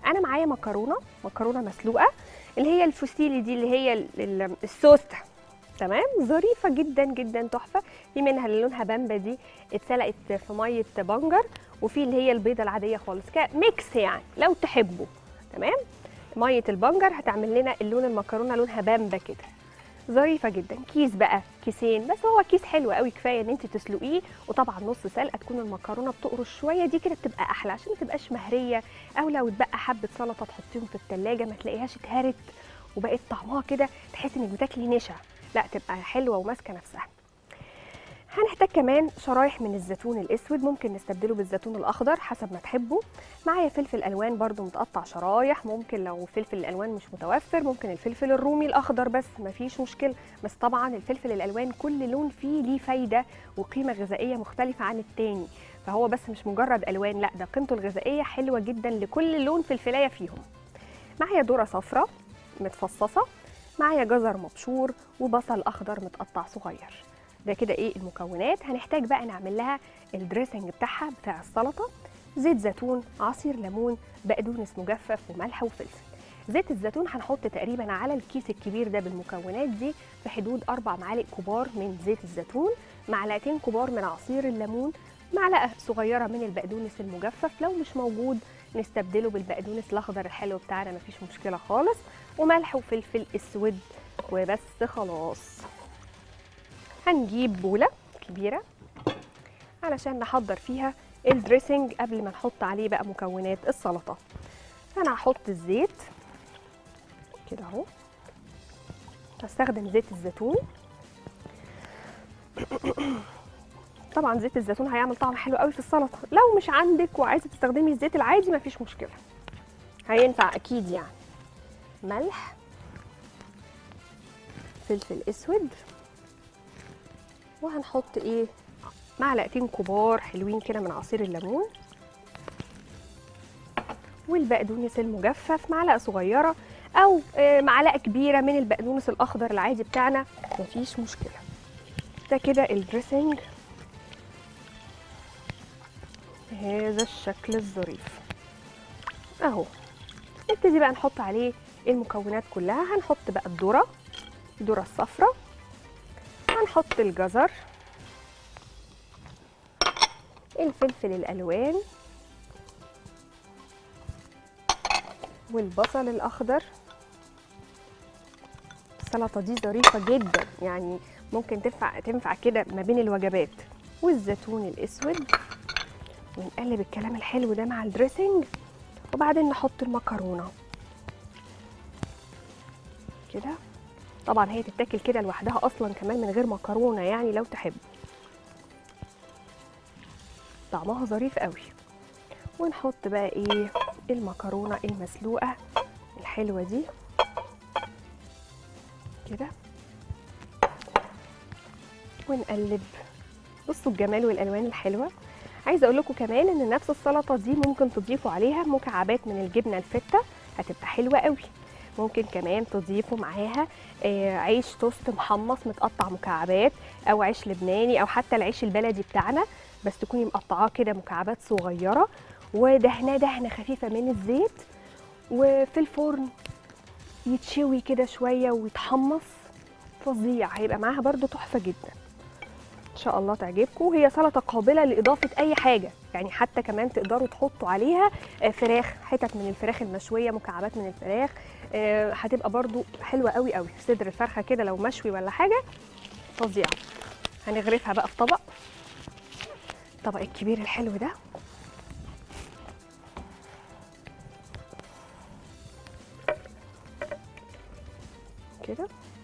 انا معايا مكرونه مكرونه مسلوقه اللي هي الفوسيلي دي اللي هي ال- ال- السوسته تمام ظريفه جدا جدا تحفه في منها اللي لونها بامبا دي اتسلقت في ميه بنجر وفي اللي هي البيضه العاديه خالص كميكس يعني لو تحبوا تمام ميه البنجر هتعمل لنا اللون المكرونه لونها بامبا كده ظريفه جدا كيس بقى كيسين بس هو كيس حلو قوي كفايه ان انت تسلقيه وطبعا نص سلقه تكون المكرونه بتقرش شويه دي كده بتبقى احلى عشان ما تبقاش مهريه او لو اتبقى حبه سلطه تحطيهم في التلاجة ما تلاقيهاش اتهرت وبقت طعمها كده تحس انك بتاكلي نشا لا تبقى حلوه وماسكه نفسها هنحتاج كمان شرايح من الزيتون الاسود ممكن نستبدله بالزيتون الاخضر حسب ما تحبوا معايا فلفل الوان برضو متقطع شرايح ممكن لو فلفل الالوان مش متوفر ممكن الفلفل الرومي الاخضر بس مفيش مشكله بس طبعا الفلفل الالوان كل لون فيه ليه فايده وقيمه غذائيه مختلفه عن التاني فهو بس مش مجرد الوان لا ده قيمته الغذائيه حلوه جدا لكل لون فلفلايه فيهم معايا ذره صفراء متفصصه معايا جزر مبشور وبصل اخضر متقطع صغير ده كده ايه المكونات هنحتاج بقى نعمل لها الدريسنج بتاعها بتاع السلطه زيت زيتون عصير ليمون بقدونس مجفف وملح وفلفل زيت الزيتون هنحط تقريبا على الكيس الكبير ده بالمكونات دي في حدود اربع معالق كبار من زيت الزيتون معلقتين كبار من عصير الليمون معلقه صغيره من البقدونس المجفف لو مش موجود نستبدله بالبقدونس الاخضر الحلو بتاعنا مفيش مشكله خالص وملح وفلفل اسود وبس خلاص هنجيب بوله كبيره علشان نحضر فيها الدريسنج قبل ما نحط عليه بقى مكونات السلطه انا هحط الزيت كده اهو هستخدم زيت الزيتون طبعا زيت الزيتون هيعمل طعم حلو قوي في السلطه لو مش عندك وعايزه تستخدمي الزيت العادي مفيش مشكله هينفع اكيد يعني ملح فلفل اسود وهنحط ايه معلقتين كبار حلوين كده من عصير الليمون والبقدونس المجفف معلقه صغيره او آه، معلقه كبيره من البقدونس الاخضر العادي بتاعنا مفيش مشكله ده كده الدريسنج بهذا الشكل الظريف اهو نبتدي بقى نحط عليه المكونات كلها هنحط بقى الذره الذره الصفراء هنحط الجزر الفلفل الالوان والبصل الاخضر السلطه دي ظريفه جدا يعني ممكن تنفع تنفع كده ما بين الوجبات والزيتون الاسود ونقلب الكلام الحلو ده مع الدريسنج وبعدين نحط المكرونه كده طبعا هي تتاكل كده لوحدها اصلا كمان من غير مكرونه يعني لو تحب طعمها ظريف قوي ونحط بقى ايه المكرونه المسلوقه الحلوه دي كده ونقلب بصوا الجمال والالوان الحلوه عايزه اقول لكم كمان ان نفس السلطه دي ممكن تضيفوا عليها مكعبات من الجبنه الفته هتبقى حلوه قوي ممكن كمان تضيفوا معاها آه، عيش توست محمص متقطع مكعبات او عيش لبناني او حتى العيش البلدي بتاعنا بس تكوني مقطعاه كده مكعبات صغيره ودهناه دهنه خفيفه من الزيت وفي الفرن يتشوي كده شويه ويتحمص فظيع هيبقى معاها برده تحفه جدا ان شاء الله تعجبكم هي سلطه قابله لاضافه اي حاجه يعني حتى كمان تقدروا تحطوا عليها آه، فراخ حتت من الفراخ المشويه مكعبات من الفراخ آه، هتبقى برده حلوه قوي قوي صدر الفرخه كده لو مشوي ولا حاجه فظيع هنغرفها بقى في طبق الطبق الكبير الحلو ده كده